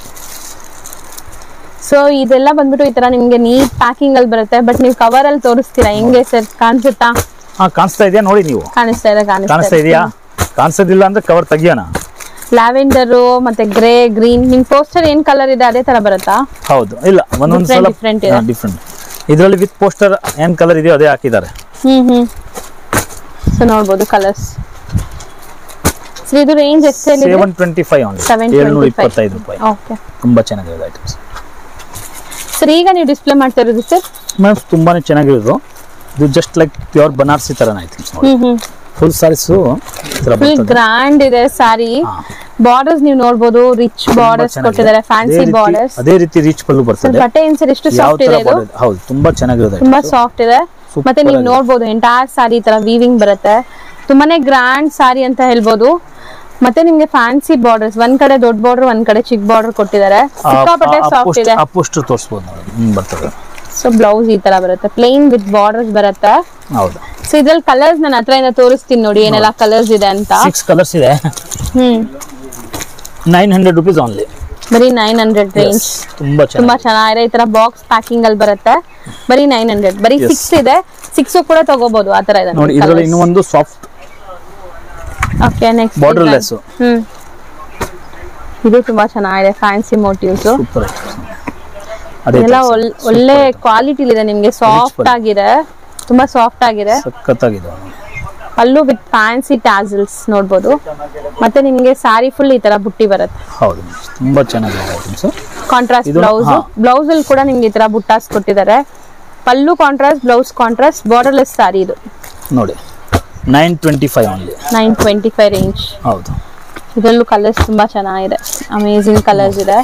ಸೊ ಇದೆಲ್ಲ ಬಂದ್ಬಿಟ್ಟು ಈ ತರ ನಿಮ್ಗೆ ನೀಟ್ ಪ್ಯಾಕಿಂಗ್ ಅಲ್ಲಿ ಬರುತ್ತೆ ಬಟ್ ನೀವು ಕವರ್ ಅಲ್ಲಿ ತೋರಿಸ್ತೀರಾ ಹೆಂಗೆ ಸರ್ ಕಾಣಿಸುತ್ತಾ ಹಾ ಕಾಣಿಸ್ತಾ ಇದೆಯಾ ನೋಡಿ ನೀವು ಕಾಣಿಸ್ತಾ ಇದೆ ಕಾಣಿಸ್ತಾ ಕಾಣಿಸ್ತಾ ಇದೆಯಾ ಕಾಣಿಸೋದಿಲ್ಲ ಅಂದ್ರೆ ಕವರ್ ತೆಗಿಯೋಣ ಲ್ಯಾವೆಂಡರ್ ಮತ್ತೆ ಗ್ರೇ ಗ್ರೀನ್ ನಿಮ್ ಪೋಸ್ಟರ್ ಏನ್ ಕಲರ್ ಇದೆ ಅದೇ ತರ ಬರುತ್ತಾ ಹೌದು ಇಲ್ಲ ಒಂದೊಂದು Different, ಸಲ different ಇದೆ. ಡಿಫ್ರೆಂಟ್ ಇದರಲ್ಲಿ ವಿತ್ ಪೋಸ್ಟರ್ ಏನ್ ಕಲರ್ ಇದೆಯೋ ಅದೇ ಹಾಕಿದ್ದಾರೆ ಹ್ಮ್ ಹ್ಮ್ ಸೊ ನೋಡ್ಬೋದು ಕಲರ್ಸ್ ಸೊ ಇದು ರೇಂಜ್ ಎಷ್ಟೇನಿದೆ ಸೆವೆನ್ ಟ್ವೆಂಟಿ ಫೈವ್ ಆನ್ 725. ಏಳ್ನೂರ ಇಪ್ಪತ್ತೈದು ರೂಪಾಯಿ ಓಕೆ ತುಂಬಾ ಚೆನ್ನಾಗಿರೋದು ಐಟಮ್ಸ್ ಸರ್ ಈಗ ನೀವು ಡಿಸ್ಪ್ಲೇ ಮಾಡ್ತಾ ಇರೋದು ಸರ್ ಮ್ಯಾಮ್ ತುಂಬಾನೇ ಚೆನ್ನಾಗಿರೋದು ಇದು ಜಸ್ಟ್ ಲೈಕ್ ಪ್ಯೂರ್ ಬನಾರಸಿ ತರನ ಐತಿ ನೋಡಿ hmm hmm full saris full grand ಇದೆ ಸ್ಯಾರಿ ಬಾರ್ಡರ್ಸ್ ನೀವು ನೋಡ್ಬೋದು ರಿಚ್ ಬಾರ್ಡರ್ಸ್ ಕೊಟ್ಟಿದ್ದಾರೆ ಫ್ಯಾನ್ಸಿ ಬಾರ್ಡರ್ಸ್ ಅದೇ ರೀತಿ ರೀಚ್ ಪಲ್ಲು ಬರ್ತದೆ ಬಟ್ಟೆ ಏನ್ ಸರ್ ಎಷ್ಟು ಯಾವ ಸಾಫ್ಟ್ ತರ ಇದೆ ಇದು border- ಹೌದು ತುಂಬಾ ಚೆನ್ನಾಗಿರೋದು ತುಂಬಾ ಸಾಫ್ಟ್ ಇದೆ Super ಮತ್ತೆ ನೀವು ಆಗಿದೆ. ನೋಡ್ಬೋದು ಎಂಟೈರ್ ಸಾರಿ ತರ ವೀವಿಂಗ್ ಬರುತ್ತೆ ತುಂಬಾನೇ ಗ್ರ್ಯಾಂಡ್ ಸಾರಿ ಅಂತ ಹೇಳ್ಬೋದು ಮತ್ತೆ ನಿಮ್ಗೆ ಫ್ಯಾನ್ಸಿ ಬಾರ್ಡರ್ಸ್ ಒಂದ್ ಕಡೆ ದೊಡ್ಡ ಬಾರ್ಡರ್ ಒಂದ್ ಕಡೆ ಚಿಕ್ಕ ಬಾರ್ಡರ್ ಕೊಟ್ಟಿದ್ದಾರೆ ಸಿಕ್ಕಾಪಟ್ಟೆ ಸಾಫ್ಟ್ ಇದೆ ಆ ಪೋಸ್ಟರ್ ತೋರಿಸ್ಬೋದು ನೋಡಿ ಹಿಂಗ್ ಬರ್ತದೆ ಸೊ ಬ್ಲೌಸ್ ಈ ತರ ಬರುತ್ತೆ ಪ್ಲೇನ್ ವಿತ್ ಬಾರ್ಡರ್ಸ್ ಬರುತ್ತೆ ಹೌದು ಸೊ ಇದ್ರಲ್ಲಿ ಕಲರ್ಸ್ ನನ್ನ ಹತ್ರ ಇಂದ ತೋರಿಸ್ತೀನಿ ನೋಡಿ ಏನೆಲ್ಲ ಕಲರ್ಸ್ ಇದೆ ಅಂತ ಸಿಕ್ಸ್ ಕಲರ್ಸ್ ಇದೆ hmm nine hundred rupees only ಬರೀ ನೈನ್ ಹಂಡ್ರೆಡ್ ರೇಂಜ್ ತುಂಬಾ ತುಂಬಾ ಚೆನ್ನಾಗಿ ಚೆನ್ನಾಗಿದೆ ಈ ತರ ಬಾಕ್ಸ್ ಪ್ಯಾಕಿಂಗ್ ಅಲ್ಲಿ ಬರುತ್ತೆ ಬರೀ ನೈನ್ ಹಂಡ್ರೆಡ್ ಬರೀ Yes. ಸಿಕ್ಸ್ ಇದೆ ಸಿಕ್ಸ್ ಕೂಡ ತಗೋಬಹುದು ಆ ತರ ಇದೆ ನೋಡಿ ಇದರಲ್ಲಿ ಇನ್ನೂ ಒಂದು soft okay next Borderless. Hmm ಇದು ತುಂಬಾ ಚೆನ್ನಾಗಿದೆ ಫ್ಯಾನ್ಸಿ ಮೋಟಿವ್ಸ್ ಸೂಪರ್ ಅದೇ ಎಲ್ಲ ಒಳ್- ಒಳ್ಳೆ ಕ್ವಾಲಿಟಿ ಇದೆ ನಿಮ್ಗೆ ಸಾಫ್ಟ್ ಪಲ್ಲು. ಆಗಿದೆ ತುಂಬಾ ಸಾಫ್ಟ್ ಆಗಿದೆ ಸಖತ್ತಾಗಿದೆ ಅಲ್ಲೂ ವಿತ್ ಫ್ಯಾನ್ಸಿ ಟ್ಯಾಸಲ್ಸ್ ನೋಡ್ಬೋದು ಮತ್ತೆ ನಿಮ್ಗೆ ಸಾರಿ ಫುಲ್ ಈ ತರ ಬುಟ್ಟಿ ಬರುತ್ತೆ ಹೌದು ತುಂಬಾ ಚೆನ್ನಾಗಿದೆ ಐಟಮ್ಸ್ ಕಾಂಟ್ರಾಸ್ಟ್ ಇದು- ಬ್ಲೌಸ್ ಹಾ. ಬ್ಲೌಸ್ ಅಲ್ಲಿ ಕೂಡ ನಿಮ್ಗೆ ಈ ತರ ಬುಟ್ಟಾಸ್ ಕೊಟ್ಟಿದ್ದಾರೆ pallu contrast blouse contrast borderless sari ಇದು ನೋಡಿ nine twenty five only nine twenty five range ಹೌದು ಇದರಲ್ಲೂ ಕಲರ್ಸ್ ತುಂಬಾ ಚೆನ್ನಾಗಿದೆ ಅಮೇಸಿಂಗ್ ಕಲರ್ಸ್ ಇದೆ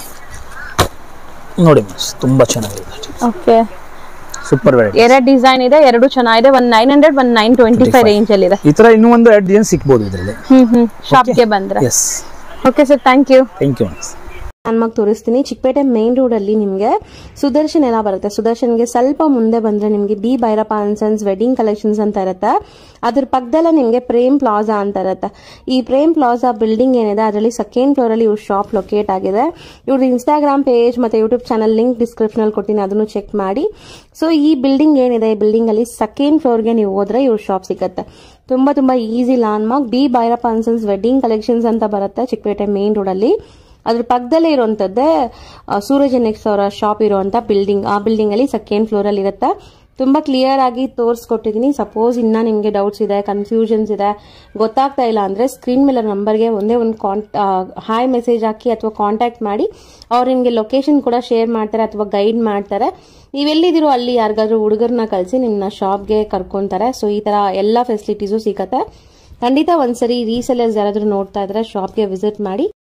ನೋಡಿ ಮಿಸ್ ತುಂಬಾ ಚೆನ್ನಾಗಿದೆ ಓಕೆ ಸೂಪರ್ ವೆರೈಟಿ ಎರಡು ಡಿಸೈನ್ ಇದೆ ಎರಡು ಚೆನ್ನಾಗಿದೆ one nine hundred one nine twenty five range ಅಲ್ಲಿ ಇದೆ ಈ ತರ ಇನ್ನೂ ಒಂದು ಎರಡು ಡಿಸೈನ್ ಸಿಗ್ಬೋದು ಇದರಲ್ಲಿ ಹ್ಮ್ ಹ್ಮ್ ಶಾಪ್ಗೆ ಬಂದ್ರೆ yes okay sir thank you thank you miss ನಾನು ತೋರಿಸ್ತೀನಿ ಚಿಕ್ಕಪೇಟೆ ಮೇನ್ ರೋಡ್ ಅಲ್ಲಿ ನಿಮಗೆ ಸುದರ್ಶನ್ ಎಲ್ಲ ಬರುತ್ತೆ ಸುದರ್ಶನ್ಗೆ ಸ್ವಲ್ಪ ಮುಂದೆ ಬಂದ್ರೆ ನಿಮಗೆ B Bhyrappa and sons wedding collections ಅಂತ ಇರುತ್ತೆ ಅದ್ರ ಪಕ್ಕದಲ್ಲೇ ನಿಮಗೆ ಪ್ರೇಮ್ ಪ್ಲಾಜಾ ಅಂತ ಇರುತ್ತೆ ಈ ಪ್ರೇಮ್ ಪ್ಲಾಜಾ ಬಿಲ್ಡಿಂಗ್ ಏನಿದೆ ಅದರಲ್ಲಿ ಸೆಕೆಂಡ್ ಫ್ಲೋರ್ ಅಲ್ಲಿ ಇವ್ರ ಶಾಪ್ ಲೊಕೇಟ್ ಆಗಿದೆ ಇವ್ರದ್ದು ಇನ್ಸ್ಟಾಗ್ರಾಮ್ ಪೇಜ್ ಮತ್ತೆ ಯೂಟ್ಯೂಬ್ ಚಾನಲ್ ಲಿಂಕ್ ಡಿಸ್ಕ್ರಿಪ್ಷನ್ ಅಲ್ಲಿ ಕೊಟ್ಟಿನಿ ಅದನ್ನು ಚೆಕ್ ಮಾಡಿ ಸೊ ಈ ಬಿಲ್ಡಿಂಗ್ ಏನಿದೆ ಈ ಬಿಲ್ಡಿಂಗ್ ಅಲ್ಲಿ ಸೆಕೆಂಡ್ ಫ್ಲೋರ್ಗೆ ನೀವು ಹೋದ್ರೆ ಇವ್ರ ಶಾಪ್ ಸಿಗುತ್ತೆ ತುಂಬಾ ತುಂಬಾ easy landmark B Bhyrappa and sons wedding collections ಅಂತ ಬರುತ್ತೆ ಚಿಕ್ಕಪೇಟೆ ಮೇನ್ ರೋಡ್ ಅಲ್ಲಿ ಅದ್ರ ಪಕ್ಕದಲ್ಲೇ ಇರುವಂತದ್ದೇ ಆ, ಸೂರಜ್ ಎನೆಕ್ಸ್ ಅವರ ಶಾಪ್ ಇರುವಂತ ಬಿಲ್ಡಿಂಗ್ ಆ ಬಿಲ್ಡಿಂಗ್ ಅಲ್ಲಿ ಸೆಕೆಂಡ್ ಫ್ಲೋರ್ ಅಲ್ಲಿ ಇರುತ್ತೆ ತುಂಬಾ ಕ್ಲಿಯರ್ ಆಗಿ ತೋರಿಸ್ಕೊಟ್ಟಿದ್ದೀನಿ ಸಪೋಸ್ ಇನ್ನ ನಿಮ್ಗೆ ಡೌಟ್ಸ್ ಇದೆ ಕನ್ಫ್ಯೂಷನ್ಸ್ ಇದೆ ಗೊತ್ತಾಗ್ತಾ ಇಲ್ಲ ಅಂದ್ರೆ ಸ್ಕ್ರೀನ್ ಮೇಲೆ ನಂಬರ್ಗೆ ಒಂದೇ ಒಂದು ಕಾಂಟ್ ಹಾಯ್ ಮೆಸೇಜ್ ಹಾಕಿ ಅಥವಾ ಕಾಂಟ್ಯಾಕ್ಟ್ ಮಾಡಿ ಅವ್ರು ನಿಮ್ಗೆ ಲೊಕೇಶನ್ ಕೂಡ ಶೇರ್ ಮಾಡ್ತಾರೆ ಅಥವಾ ಗೈಡ್ ಮಾಡ್ತಾರೆ ನೀವೆಲ್ಲಿದ್ದೀರೋ ಅಲ್ಲಿ ಯಾರಿಗಾದ್ರೂ ಹುಡುಗರನ್ನ ಕಳಿಸಿ ನಿಮ್ಮನ್ನ ಶಾಪ್ಗೆ ಕರ್ಕೊಂತಾರೆ ಸೊ ಈ ತರ ಎಲ್ಲ ಫೆಸಿಲಿಟೀಸು ಸಿಗತ್ತೆ ಖಂಡಿತ ಒಂದ್ಸರಿ ರೀಸೆಲರ್ಸ್ ಯಾರಾದ್ರೂ ನೋಡ್ತಾ ಇದ್ರೆ ಶಾಪ್ಗೆ ವಿಸಿಟ್ ಮಾಡಿ